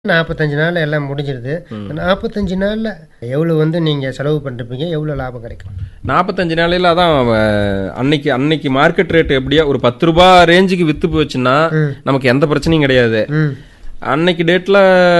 நாற்பத்தஞ்சு நாள் எல்லாம் முடிஞ்சிருது நாற்பத்தஞ்சு நாளில் எவ்வளோ வந்து நீங்கள் செலவு பண்ணிருப்பீங்க எவ்வளோ லாபம் கிடைக்கும் நாற்பத்தஞ்சு நாளையில அதான் அஹ், அன்னைக்கு அன்னைக்கு மார்க்கெட் ரேட் எப்படியா ஒரு பத்து ரூபாய் ரேஞ்சுக்கு வித்து போச்சுன்னா நமக்கு எந்த பிரச்சனையும் கிடையாது ம் அன்னைக்கு டேட்ல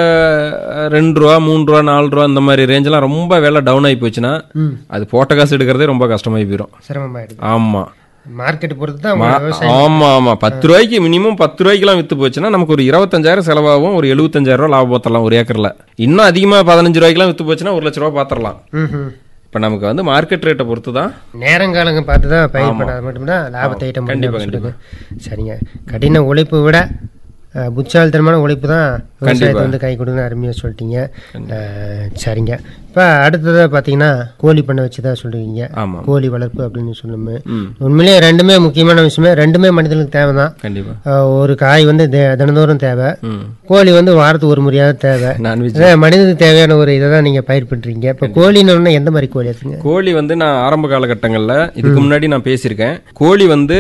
ரெண்டு ரூபா மூணு ரூபா நாலு ரூபா இந்த மாதிரி ரேஞ்செல்லாம் ரொம்ப விலை டவுன் ஆகி போச்சுன்னா ம் அது போட்ட காசு எடுக்கிறதே ரொம்ப கஷ்டமாகி போயிடும் சிரமமாயிடுது ஆமா மார்க்கெட் பொறுத்து தான் உங்க விவசாயம் ஆமா ஆமா பத்து ரூபாய்க்கு மினிமம் பத்து ரூபாய்க்குலாம் வித்து போச்சுன்னா நமக்கு ஒரு இருபத்தஞ்சாயிரம் செலவாகும் ஒரு எழுபத்தஞ்சாயிரம் ரூபா லாபம் பார்த்தரலாம் ஒரு ஏக்கர்ல இன்னும் அதிகமா பதினஞ்சு ரூபாய்க்குலாம் வித்து போச்சுன்னா ஒரு லட்ச ரூபா பாத்திரலாம் ம் இப்ப நமக்கு வந்து மார்க்கெட் ரேட்டை பொறுத்து தான் நேரங்காலங்க பார்த்து தான் பயிர் பண்ணாத மட்டும்தான் லாபத்தை ஈட்ட முடியும் கண்டிப்பா, அப்படின்னு சொல்லுங்க சரிங்க கடின உழைப்பை விட அஹ், புத்திசாலித்தனமான உழைப்பு தான் விவசாயத்தை வந்து கை கொடுங்க அருமையாக சொல்லிட்டீங்க அஹ், சரிங்க இப்போ அடுத்ததாக பார்த்தீங்கன்னா கோழி பண்ணை வச்சு தான் சொல்லுவீங்க ஆமா கோழி வளர்ப்பு அப்படின்னு சொல்லுமே ம் உண்மையிலேயே ரெண்டுமே முக்கியமான விஷயமே ரெண்டுமே மனிதனுக்கு தேவை தான் கண்டிப்பா அஹ், ஒரு காய் வந்து தே- தினந்தோறும் தேவை ம் கோழி வந்து வாரத்துக்கு ஒரு முறையாவது தேவை நான்வெஜ் அதான் மனிதனுக்கு தேவையான ஒரு இதை தான் நீங்கள் பயிர் பண்ணுறீங்க இப்போ கோழின்னு எந்த மாதிரி கோழி இருக்குங்க கோழி வந்து நான் ஆரம்ப காலகட்டங்களில் இதுக்கு முன்னாடி நான் பேசியிருக்கேன் கோழி வந்து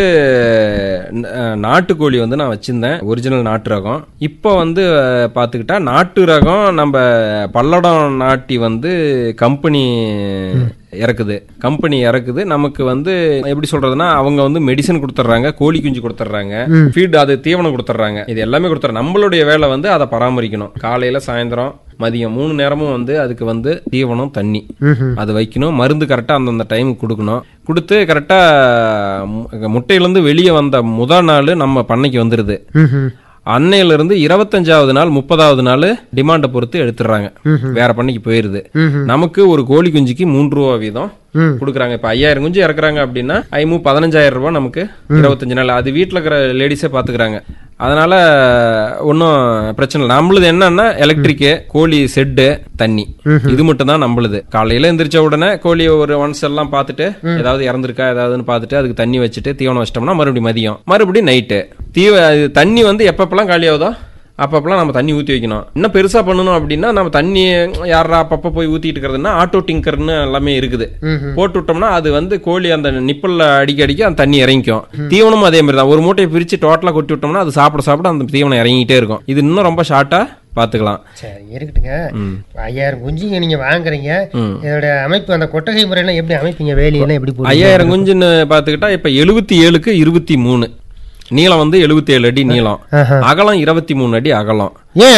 அஹ், நாட்டுக்கோழி வந்து நான் வச்சிருந்தேன் ஒரிஜினல் நாட்டு ரகம் இப்போ வந்து அஹ், பார்த்துக்கிட்டா நாட்டு ரகம் நம்ம பல்லடம் நாட்டி வந்து கம்பெனி இறக்குது கம்பெனி இறக்குது நமக்கு வந்து எப்படி சொல்றதுன்னா அவங்க வந்து மெடிசன் கொடுத்துட்றாங்க கோழி குஞ்சு கொடுத்துட்றாங்க ஃபீட் அது தீவனம் கொடுத்துட்றாங்க இது எல்லாமே கொடுத்துறாங்க நம்மளுடைய வேலை வந்து அதை பராமரிக்கணும் காலையில சாயந்தரம் மதியம் மூணு நேரமும் வந்து அதுக்கு வந்து தீவனம் தண்ணி ம் அது வைக்கணும் மருந்து கரெக்டாக அந்தந்த டைமுக்கு கொடுக்கணும் கொடுத்து கரெக்டாக முட்டையிலேருந்து வெளியே வந்த முதல் நாள் நம்ம பண்ணைக்கு வந்துடுது ம் அன்னையிலிருந்து இருபத்தஞ்சாவது நாள் முப்பதாவது நாள் டிமாண்டை பொறுத்து எடுத்துடுறாங்க வேற பண்ணைக்கு போயிருது ம்ஹும். நமக்கு ஒரு கோழி குஞ்சுக்கு மூன்று ரூபா வீதம் ம் கொடுக்குறாங்க இப்போ ஐயாயிரம் குஞ்சு இறக்குறாங்க அப்படின்னா ஐமு பதினஞ்சாயிரம் ரூபாய் நமக்கு இருபத்தஞ்சு நாள் அது வீட்டில் இருக்கிற லேடிஸே பார்த்துக்கிறாங்க அதனால ஒன்றும் பிரச்சனை இல்லை நம்மளுது என்னன்னா எலக்ட்ரிக்கு கோழி செட்டு தண்ணி இது மட்டும் தான் நம்மளுது காலையில எந்திரிச்ச உடனே கோழி ஒரு ஒன்ஸ் எல்லாம் பார்த்துட்டு ஏதாவது இறந்துருக்கா ஏதாவதுன்னு பார்த்துட்டு அதுக்கு தண்ணி வச்சுட்டு தீவனம் வச்சிட்டோம்னா மறுபடியும் மதியம் மறுபடியும் நைட்டு தீவ அது தண்ணி வந்து எப்பப்பெல்லாம் காலி ஆகுதோ அப்பப்பெல்லாம் நம்ம தண்ணி ஊற்றி வைக்கணும் இன்னும் பெருசாக பண்ணணும் அப்படின்னா நம்ம தண்ணி யாரா அப்பப்போ போய் ஊற்றிட்டு இருக்கிறதுனா ஆட்டோ டிங்கர்னு எல்லாமே இருக்குது ம்ஹும். போட்டு விட்டோம்னா அது வந்து கோழி அந்த நிப்பல்ல அடிக்க அடிக்க அந்த தண்ணி இறங்கிக்கும் தீவனமும் அதே மாதிரி தான் ஒரு மூட்டையை பிரிச்சு டோட்டலா கொட்டி விட்டோம்னா அது சாப்பிட சாப்பிட அந்த தீவனம் இறங்கிட்டே இருக்கும் இது இன்னும் ரொம்ப ஷார்ட்டா பாத்துக்கலாம் சரி இருக்கட்டுங்க ம். ஐயாயிரம் குஞ்சுங்க நீங்க வாங்குறீங்க ம். இதோட அமைப்பு அந்த கொட்டகை முறையெல்லாம் எப்படி அமைப்பீங்க வேலியெல்லாம் எப்படி போடுவீங்க? ஐயாயிரம் குஞ்சுன்னு பாத்துக்கிட்டா இப்ப எழுபத்தி ஏழுக்கு இருபத்தி மூணு நீளம் வந்து எழுபத்தி ஏழு அடி நீளம் ஆஹா. அகலம் இருபத்தி மூணு அடி அகலம்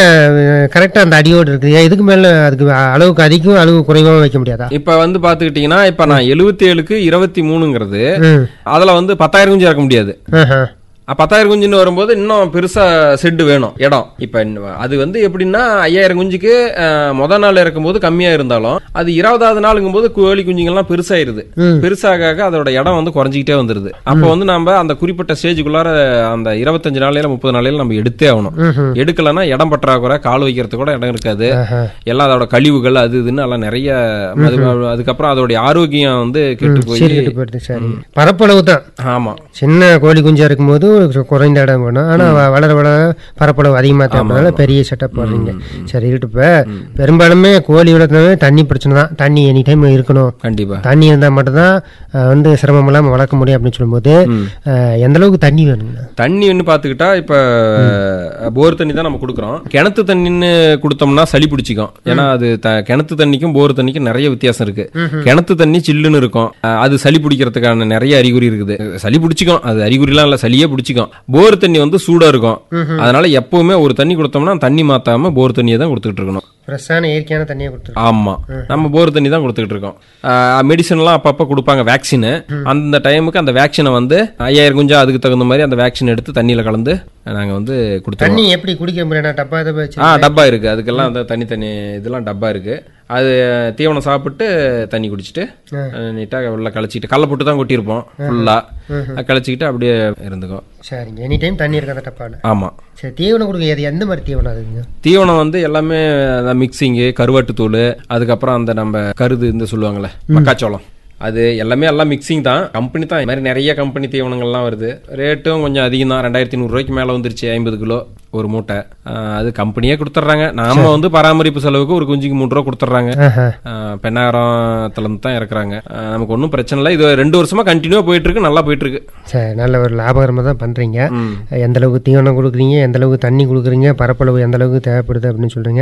ஏன் கரெக்டா அந்த அடியோடு இருக்குது ஏன் இதுக்கு மேல அதுக்கு அளவுக்கு அதிகம் அளவு குறைவாகவும் வைக்க முடியாதா இப்ப வந்து பாத்துக்கிட்டீங்கன்னா இப்ப நான் எழுபத்தி ஏழுக்கு இருபத்தி மூணுங்கிறது ம் அதுல வந்து பத்தாயிரம் குஞ்சு இறக்க முடியாது ஆஹா. அஹ் பத்தாயிரம் குஞ்சுன்னு வரும்போது இன்னும் பெருசா செட்டு வேணும் இடம் இப்ப இன்ன- அது வந்து எப்படின்னா ஐயாயிரம் குஞ்சுக்கு அஹ், முத நாள் இறக்கும்போது கம்மியா இருந்தாலும் அது இருபதாவது நாளுங்கும் போது கோழி குஞ்சுங்கள்லாம் பெருசாயிருது ம். பெருசாக ஆக அதோட இடம் வந்து குறைஞ்சிக்கிட்டே வந்துருது அப்போ வந்து நம்ம அந்த குறிப்பிட்ட ஸ்டேஜுக்குள்ளார அந்த இருபத்தஞ்சு நாளையில முப்பது நாளையில நம்ம எடுத்தே ஆகணும் ம்ஹும். எடுக்கலன்னா இடம் பற்றாக்குறை கால் வைக்கிறதுக்கு கூட இடம் இருக்காது ஆஹா. எல்லாம் அதோட கழிவுகள் அது இதுன்னு எல்லாம் நிறைய அது- அதுக்கப்புறம் அதோடைய ஆரோக்கியம் வந்து கெட்டு போய் சீர்கெட்டு போயிடுது சரி பரப்பளவு தான் ஆமா சின்ன கோழி குஞ்சா இருக்கும்போது ஒரு குறைந்த இடம் வேணும் ஆனா வ- வளர வளர பரப்பளவு அதிகமா தேவைப்படுறதால பெரிய செட்டப் போடுறீங்க சரி இருக்கட்டும் இப்ப பெரும்பாலுமே கோழி வளர்த்தவே தண்ணி பிரச்சனை தான் தண்ணி எனி டைம் இருக்கணும் கண்டிப்பா தண்ணி இருந்தா மட்டும்தான் அஹ், வந்து சிரமம் இல்லாம வளர்க்க முடியும் அப்படின்னு சொல்லும்போது ம். அஹ், எந்த அளவுக்கு தண்ணி வேணுங்க தண்ணின்னு பார்த்துக்கிட்டா இப்போ போர் தண்ணி தான் நம்ம கொடுக்குறோம் கிணத்து தண்ணின்னு கொடுத்தோம்னா சளி பிடிச்சிக்கும் ஏன்னா அது த- கிணத்து தண்ணிக்கும் போர் தண்ணிக்கும் நிறைய வித்தியாசம் இருக்கு கிணத்து தண்ணி சில்லுன்னு இருக்கும் அஹ் அது சளி பிடிக்கிறதுக்கான நிறைய அறிகுறி இருக்குது சளி பிடிச்சிக்கும் அது அறிகுறிலாம் இல்லை சளியே பிடிச்சிக்கும் போர் தண்ணி வந்து சூடா இருக்கும் அதனால எப்பவுமே ஒரு தண்ணி கொடுத்தோம்னா தண்ணி மாத்தாம போர் தண்ணியை தான் கொடுத்துக்கிட்டு இருக்கணும் ஃப்ரெஷ்ஷான இயற்கையான தண்ணியை கொடுத்துருக்கோம் ஆமா நம்ம போர் தண்ணி தான் கொடுத்துக்கிட்டு இருக்கோம் மெடிசன்லாம் அப்பப்போ கொடுப்பாங்க வேக்சின் அந்த டைமுக்கு அந்த வேக்சினை வந்து ஐயாயிரம் குஞ்சா அதுக்கு தகுந்த மாதிரி அந்த வேக்சின் எடுத்து தண்ணியில கலந்து நாங்க வந்து கொடுத்துருவோம் தண்ணி எப்படி குடிக்க முடியும் டப்பா இதை வச்சு ஆ டப்பா இருக்கு அதுக்கெல்லாம் அந்த தனி தனி இதெல்லாம் டப்பா இருக்கு அது தீவனம் சாப்பிட்டு தண்ணி குடிச்சிட்டு நீட்டாக உள்ள கழிச்சிட்டு கடல போட்டு தான் கொட்டியிருப்போம் ஃபுல்லா கழிச்சிக்கிட்டு அப்படியே இருந்துக்கும் சரிங்க எனி டைம் தண்ணி இருக்கு அந்த டப்பாவில் ஆமா சரி தீவனம் கொடுக்க எது எந்த மாதிரி தீவனம் அதுங்க தீவனம் வந்து எல்லாமே மிக்சிங்கு கருவாட்டு தூள் அதுக்கப்புறம் அந்த நம்ம கருது இந்த சொல்லுவாங்கல்ல மக்காச்சோளம் அது எல்லாமே எல்லாம் மிக்சிங் தான் கம்பெனி தான் இது மாதிரி நிறைய கம்பெனி தீவனங்கள்லாம் வருது ரேட்டும் கொஞ்சம் அதிகம் தான் ரெண்டாயிரத்தி நூறுரூவாய்க்கு மேலே வந்துருச்சு ஐம்பது கிலோ ஒரு மூட்டை ஆஹ் அது கம்பெனியே கொடுத்துட்றாங்க நாம வந்து பராமரிப்பு செலவுக்கு ஒரு குஞ்சுக்கு மூணு ரூபா கொடுத்துட்றாங்க ஆஹா. பெண்ணாயிரத்துல இருந்து தான் இறக்குறாங்க ஆஹ் நமக்கு ஒன்றும் பிரச்சனை இல்லை இது ரெண்டு வருஷமா கண்டினியூவா போயிட்டு இருக்கு நல்லா போயிட்டு இருக்கு சரி நல்ல ஒரு லாபகரமாக தான் பண்ணுறீங்க ம். எந்த அளவுக்கு தீவனம் கொடுக்குறீங்க எந்த அளவுக்கு தண்ணி கொடுக்குறீங்க பரப்பளவு எந்த அளவுக்கு தேவைப்படுது அப்படின்னு சொல்கிறீங்க